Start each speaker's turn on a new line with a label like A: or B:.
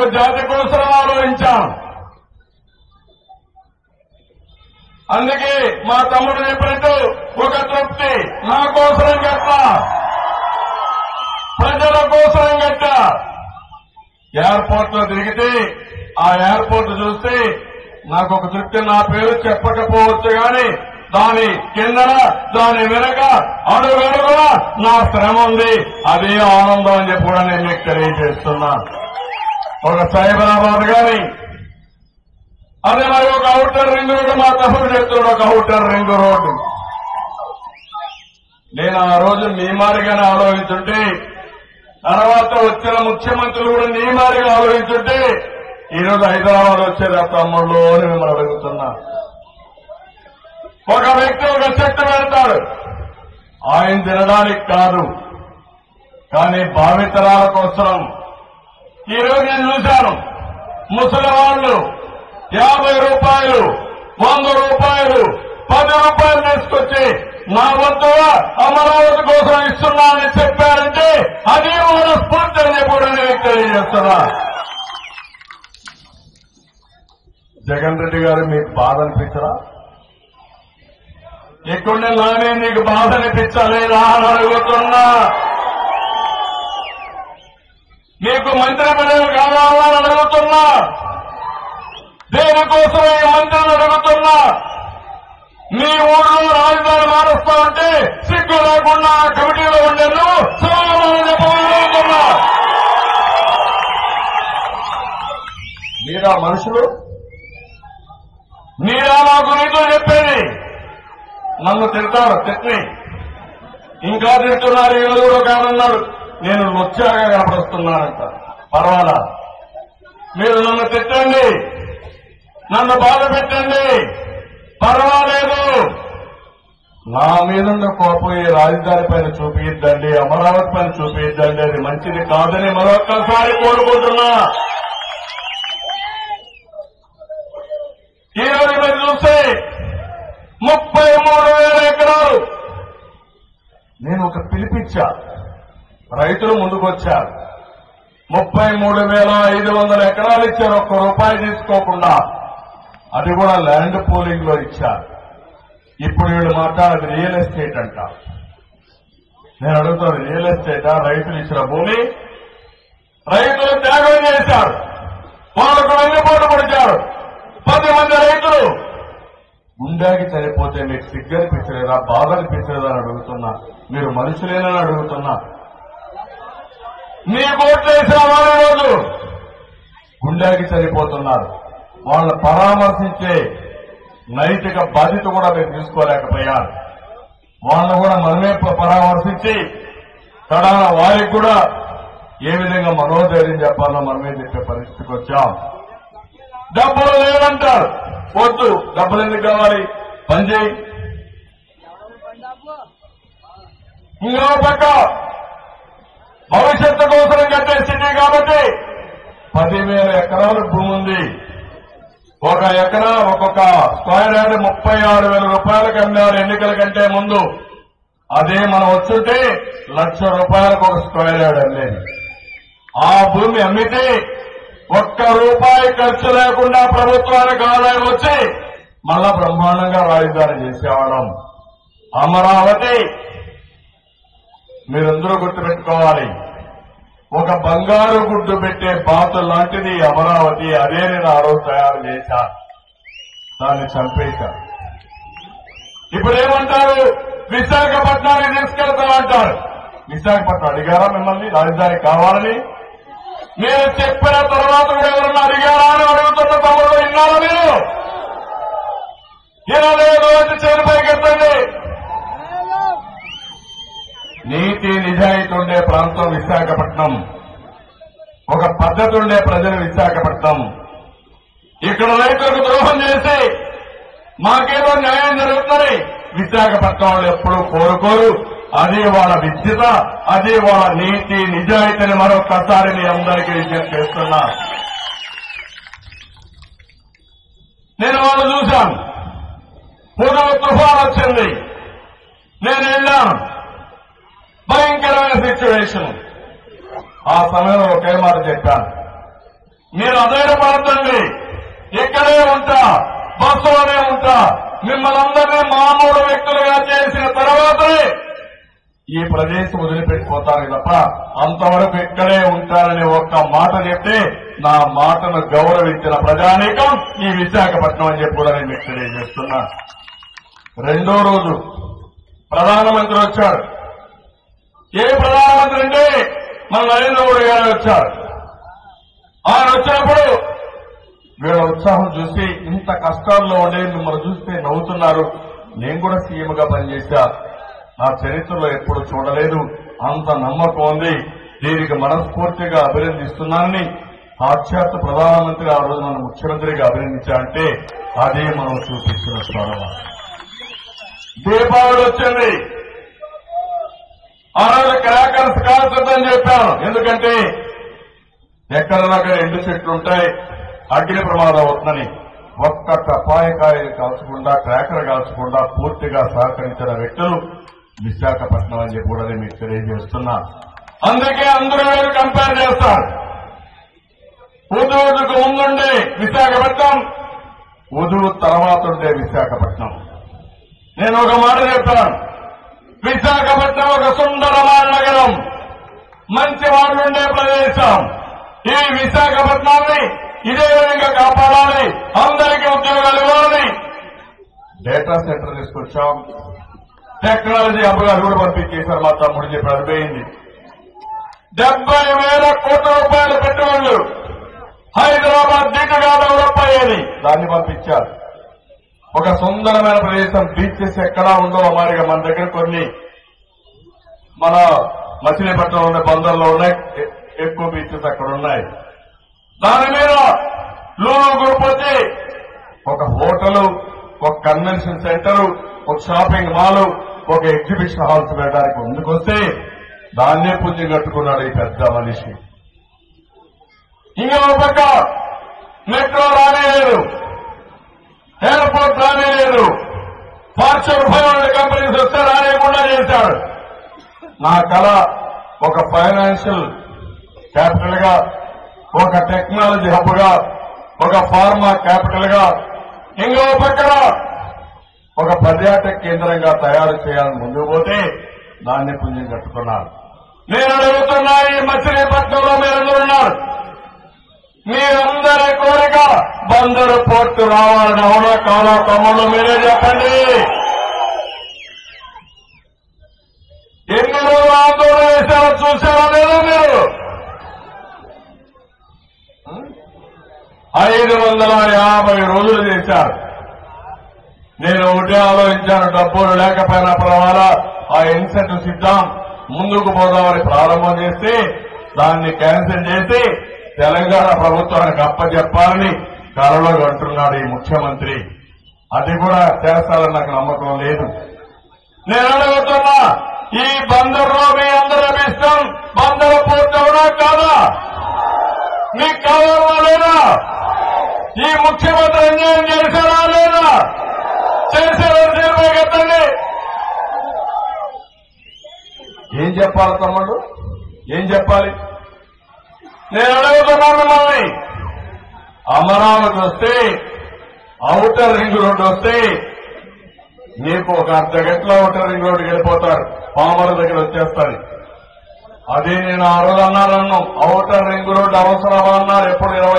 A: జాతి కోసం ఆలోచించాం అందుకే మా తమ్ముడు చెప్పినట్టు ఒక తృప్తి నా కోసం గట్ట ప్రజల కోసం గట్ట ఎయిర్పోర్ట్ లో తిరిగితే ఆ ఎయిర్పోర్ట్ చూస్తే నాకు ఒక తృప్తి నా పేరు చెప్పకపోవచ్చు గాని దాని కిందన దాని వెనక అడుగడుగున నా శ్రమ ఉంది అదే ఆనందం అని చెప్పి కూడా నేను మీకు తెలియజేస్తున్నా ఒక సైబరాబాద్ గాని అదే మరి ఒక అవుటర్ రింగ్ రోడ్డు మా తమ్ముడు చెప్తున్నాడు ఒక అవుటర్ రింగ్ రోడ్డు నేను ఆ రోజు మీ మారిగానే ఆలోచించుంటే తర్వాత వచ్చిన ముఖ్యమంత్రులు కూడా నీ మారిగా ఆలోచించుంటే ఈ రోజు హైదరాబాద్ వచ్చేది ఆ తమ్ముళ్ళు అని మిమ్మల్ని అడుగుతున్నా ఒక వ్యక్తి ఒక చెట్టు పెడతాడు ఆయన తినడానికి కాదు కానీ భావితరాల కోసం ఈ రోజు నేను చూశాను ముసలి వాళ్ళు యాభై రూపాయలు వంద రూపాయలు పది రూపాయలు తీసుకొచ్చి నా వంతుగా అమరావతి కోసం ఇస్తున్నా అని చెప్పారంటే అది మన స్ఫూర్తి అని చెప్పి కూడా నేను తెలియజేస్తున్నా జగన్ రెడ్డి గారు మీకు బాధ అనిపించరా ఇక్కడ నానే నీకు బాధ అనిపించలేదా అని అడుగుతున్నా నీకు మంత్రి పదవి కావాలని అడుగుతున్నా దేనికోసం ఈ మంత్రిని అడుగుతున్నా మీ ఊళ్ళో రాజధాని మారుస్తా ఉంటే సిగ్గు లేకుండా ఆ కమిటీలో ఉండేను సమాధానం చెప్పమని అడుగుతున్నా మీరా మనుషులు మీరా నాకు నీతో చెప్పేది నన్ను తిడతారు తిట్టి ఇంకా తిడుతున్నారు ఈ రోజు కూడా కాదన్నాడు నేను నొచ్చాగా కనపడుస్తున్నానంట పర్వాలా మీరు నన్ను తిట్టండి నన్ను బాధ పెట్టండి పర్వాలేదు నా మీదున్న కోపం ఈ రాజధాని పైన చూపిద్దండి అమరావతి పైన చూపిద్దండి అది మంచిది కాదని మరొక్కసారి కోరుకుంటున్నా ఈ రోజు మీరు చూస్తే ముప్పై మూడు వేల ఎకరాలు నేను ఒక పిలిపించా రైతులు ముందుకొచ్చారు ముప్పై మూడు వేల ఐదు వందల ఎకరాలు ఇచ్చారు ఒక్క రూపాయి తీసుకోకుండా అది కూడా ల్యాండ్ పూలింగ్ లో ఇచ్చారు ఇప్పుడు వీళ్ళు మాట్లాడేది రియల్ ఎస్టేట్ అంట నేను అడుగుతాను రియల్ ఎస్టేటా రైతులు ఇచ్చిన భూమి రైతులు త్యాగం చేశారు వాళ్ళకు వెన్నుపోటు పొడిచారు పది మంది రైతులు గుండెకి చనిపోతే మీకు సిగ్గు అనిపించలేదా బాధ అనిపించలేదా అని అడుగుతున్నా మీరు మనుషులేనని అడుగుతున్నా మీ ఓట్లేసిన వారి రోజు గుండెకి చనిపోతున్నారు వాళ్ళ పరామర్శించే నైతిక బాధ్యత కూడా మీరు తీసుకోలేకపోయారు వాళ్ళను కూడా మనమే ప- పరామర్శించి కడాన వారికి కూడా ఏ విధంగా మనోధైర్యం చెప్పాలో మనమే చెప్పే పరిస్థితికి వచ్చాం డబ్బులు లేదంటారు వద్దు డబ్బులు ఎందుకు కావాలి పని చేయి ఇంకో పక్క భవిష్యత్తు కోసం కట్టే సిటీ కాబట్టి పదివేల ఎకరాలు భూమి ఉంది ఒక ఎకరా ఒక్కొక్క స్క్వేర్ యార్డ్ ముప్పై ఆరు వేల రూపాయలకు అమ్మారు ఎన్నికల కంటే ముందు అదే మనం వచ్చుంటే లక్ష రూపాయలకు ఒక స్క్వేర్ యార్డ్ అమ్మేది ఆ భూమి అమ్మితే ఒక్క రూపాయి ఖర్చు లేకుండా ప్రభుత్వానికి ఆదాయం వచ్చి మళ్ళా బ్రహ్మాండంగా రాజధాని చేసేవాళ్ళం అమరావతి మీరందరూ గుర్తుపెట్టుకోవాలి ఒక బంగారు గుడ్డు పెట్టే బాతు లాంటిది ఈ అమరావతి అదే నేను ఆ రోజు తయారు చేశా దాన్ని చంపేశా ఇప్పుడు ఏమంటారు విశాఖపట్నానికి తీసుకెళ్తామంటారు విశాఖపట్నం అడిగారా మిమ్మల్ని రాజధాని కావాలని మీరు చెప్పిన తర్వాత కూడా ఎవరన్నా అడిగారా అని అడుగుతున్న తమ్ముడు విన్నారా మీరు వినలేదు అంటే చేరుపైకి ఎత్తండి నీతి నిజాయితీ ఉండే ప్రాంతం విశాఖపట్నం ఒక పద్ధతి ఉండే ప్రజలు విశాఖపట్నం ఇక్కడ రైతులకు ద్రోహం చేసి మాకేదో న్యాయం జరుగుతుందని విశాఖపట్నం వాళ్ళు ఎప్పుడూ కోరుకోరు అది వాళ్ళ విద్యత అది వాళ్ళ నీతి నిజాయితీని మరొకసారి మీ అందరికీ విజ్ఞప్తి చేస్తున్నా నేను వాళ్ళు చూశాను పూర్వ తుఫాన్ వచ్చింది నేను వెళ్ళాను భయంకరమైన సిచ్యువేషన్ ఆ సమయంలో ఒకే మాట చెప్పాను మీరు అధైర్యపడతండి ఇక్కడే ఉంటా బస్సులోనే ఉంటా మిమ్మల్ని అందరినీ మామూలు వ్యక్తులుగా చేసిన తర్వాతనే ఈ ప్రదేశం వదిలిపెట్టిపోతారు తప్ప అంతవరకు ఇక్కడే ఉంటారని ఒక్క మాట చెప్తే నా మాటను గౌరవించిన ప్రజానీకం ఈ విశాఖపట్నం అని చెప్పి కూడా నేను మీకు తెలియజేస్తున్నా రెండో రోజు ప్రధానమంత్రి వచ్చారు ఏ ప్రధానమంత్రి అంటే మన నరేంద్ర మోడీ గారు వచ్చారు ఆయన వచ్చినప్పుడు వీళ్ళ ఉత్సాహం చూసి ఇంత కష్టాల్లో ఉండే మిమ్మల్ని చూస్తే నవ్వుతున్నారు నేను కూడా సీఎం గా పనిచేశా నా చరిత్రలో ఎప్పుడు చూడలేదు అంత నమ్మకం ఉంది దీనికి మనస్ఫూర్తిగా అభినందిస్తున్నానని సాక్షాత్ ప్రధానమంత్రి ఆ రోజు మన ముఖ్యమంత్రిగా అభినందించారంటే అదే మనం చూపిస్తున్న స్వరం దీపావళి వచ్చింది ఆ రోజు క్రాకర్స్ కాల్చొద్దని చెప్పాను ఎందుకంటే ఎక్కడనక్కడ ఎండు చెట్లు ఉంటాయి అగ్ని ప్రమాదం అవుతుందని ఒక్క టపాయకాయ కాల్చకుండా క్రాకర్ కాల్చకుండా పూర్తిగా సహకరించిన వ్యక్తులు విశాఖపట్నం అని చెప్పి కూడా నేను మీకు తెలియజేస్తున్నా అందుకే అందరూ మీరు కంపేర్ చేస్తారు ఉదూదుకు ముందుండే విశాఖపట్నం ఉదు తర్వాత ఉండే విశాఖపట్నం నేను ఒక మాట చెప్తాను విశాఖపట్నం ఒక సుందరమైన నగరం మంచి వాళ్ళుండే ప్రదేశం ఈ విశాఖపట్నాన్ని ఇదే విధంగా కాపాడాలి అందరికీ ఉద్యోగాలు ఇవ్వాలని డేటా సెంటర్ తీసుకొచ్చాం టెక్నాలజీ హబ్గా కూడా పంపించేశారు మా తమ్ముడు చెప్పి అడిపోయింది డెబ్బై వేల కోట్ల రూపాయల పెట్టుబడులు హైదరాబాద్ దీటుగా డెవలప్ అయ్యేది దాన్ని పంపించారు ఒక సుందరమైన ప్రదేశం బీచెస్ ఎక్కడా ఉండో మారిగా మన దగ్గర కొన్ని మన మచిలీపట్నం ఉన్న బందర్లో ఉన్నాయి ఎ- ఎక్కువ బీచెస్ అక్కడ ఉన్నాయి దాని మీద లూలు గ్రూప్ వచ్చి ఒక హోటల్ ఒక కన్వెన్షన్ సెంటర్ ఒక షాపింగ్ మాల్ ఒక ఎగ్జిబిషన్ హాల్స్ పెట్టడానికి ముందుకొస్తే దాన్నే పుణ్యం కట్టుకున్నాడు ఈ పెద్ద మనిషి ఇంకో పక్క మెట్రో రానే లేదు ఎయిర్పోర్ట్ రానే లేదు ఫార్చ్యూన్ ఫైవ్ హండ్రెడ్ కంపెనీస్ వస్తే రానేయకుండా చేశాడు నా కళ ఒక ఫైనాన్షియల్ క్యాపిటల్ గా ఒక టెక్నాలజీ హబ్ గా ఒక ఫార్మా క్యాపిటల్ గా ఇంకో పక్కన ఒక పర్యాటక కేంద్రంగా తయారు చేయాలని ముందుకు పోతే దాన్ని పుణ్యం కట్టుకున్నారు నేను అడుగుతున్నా ఈ మచిలీపట్నంలో మీరందరూ ఉన్నారు మీరందరి కోరిక బందరు పోర్టు రావాలని అవునా కాదా తమ్ముళ్ళు మీరే చెప్పండి ఎన్ని రోజులు ఆందోళన చేశారో చూశారా లేదా మీరు ఐదు వందల యాభై రోజులు చేశారు నేను ఒకటే ఆలోచించాను డబ్బులు లేకపోయినా పర్వాలా ఆ ఇన్సెంటివ్స్ ఇద్దాం ముందుకు పోదామని ప్రారంభం చేస్తే దాన్ని క్యాన్సిల్ చేసి తెలంగాణ ప్రభుత్వానికి అప్పచెప్పాలని కలలో అంటున్నాడు ఈ ముఖ్యమంత్రి అది కూడా చేస్తారని నాకు నమ్మకం లేదు నేను అడుగుతున్నా ఈ బందర్లో మీ అందరి అభిష్టం బందర పూర్తవునా కాదా మీకు కావాలా లేదా ఈ ముఖ్యమంత్రి అన్యాయం చేశారా లేదా చేశారా తీర్పై కట్టండి ఏం చెప్పాలి తమ్ముడు ఏం చెప్పాలి నేను అడుగుతున్నాను మిమ్మల్ని అమరావతి వస్తే ఔటర్ రింగ్ రోడ్డు వస్తే మీకు ఒక అర్ధ గంటలో ఔటర్ రింగ్ రోడ్డుకి వెళ్ళిపోతారు పామర దగ్గర వచ్చేస్తారు అదే నేను ఆ రోజు అన్నారన్నాం ఔటర్ రింగ్ రోడ్డు అవసరమా అన్నారు ఎప్పుడు ఇరవై